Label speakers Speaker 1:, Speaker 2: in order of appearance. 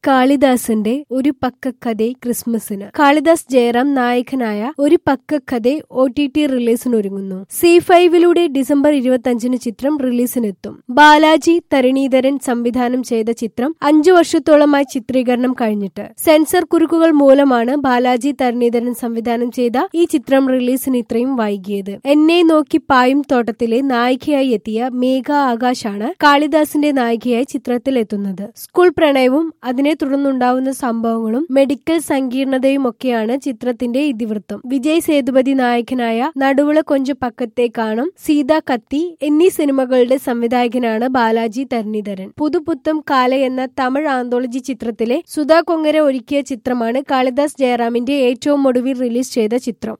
Speaker 1: കാളിദാസന്റെ ഒരു പക്കക്കഥ ക്രിസ്മസിന് കാളിദാസ് ജയറാം നായകനായ Oru Pakkakatha O T T റിലീസിനൊരുങ്ങുന്നു സി ഫൈവിലൂടെ ഡിസംബർ ഇരുപത്തിയഞ്ചിന് ചിത്രം റിലീസിനെത്തും ബാലാജി തരണീധരൻ സംവിധാനം ചെയ്ത ചിത്രം അഞ്ചു വർഷത്തോളമായി ചിത്രീകരണം കഴിഞ്ഞിട്ട് സെൻസർ കുരുക്കുകൾ മൂലമാണ് ബാലാജി തരണീധരൻ സംവിധാനം ചെയ്ത ഈ ചിത്രം റിലീസിന് ഇത്രയും വൈകിയത് എന്നെ നോക്കി പായും തോട്ടത്തിലെ നായികയായി എത്തിയ മേഘ ആകാശാണ് കാളിദാസിന്റെ നായികയായി ചിത്രത്തിൽ എത്തുന്നത് സ്കൂൾ പ്രണയവും അതിനെ തുടർന്നുണ്ടാവുന്ന സംഭവങ്ങളും മെഡിക്കൽ സങ്കീർണതയുമൊക്കെയാണ് ചിത്രത്തിന്റെ ഇതിവൃത്തം വിജയ് സേതുപതി നായകനായ നടുവിള കൊഞ്ചു പക്കത്തെ കാണും സീത കത്തി എന്നീ സിനിമകളുടെ സംവിധായകനാണ് ബാലാജി തരണിധരൻ പുതുപുത്തം കാല എന്ന തമിഴ് ആന്തോളജി ചിത്രത്തിലെ സുധാ കൊങ്ങര ഒരുക്കിയ ചിത്രമാണ് കാളിദാസ് ജയറാമിന്റെ ഏറ്റവും ഒടുവിൽ റിലീസ് ചെയ്ത ചിത്രം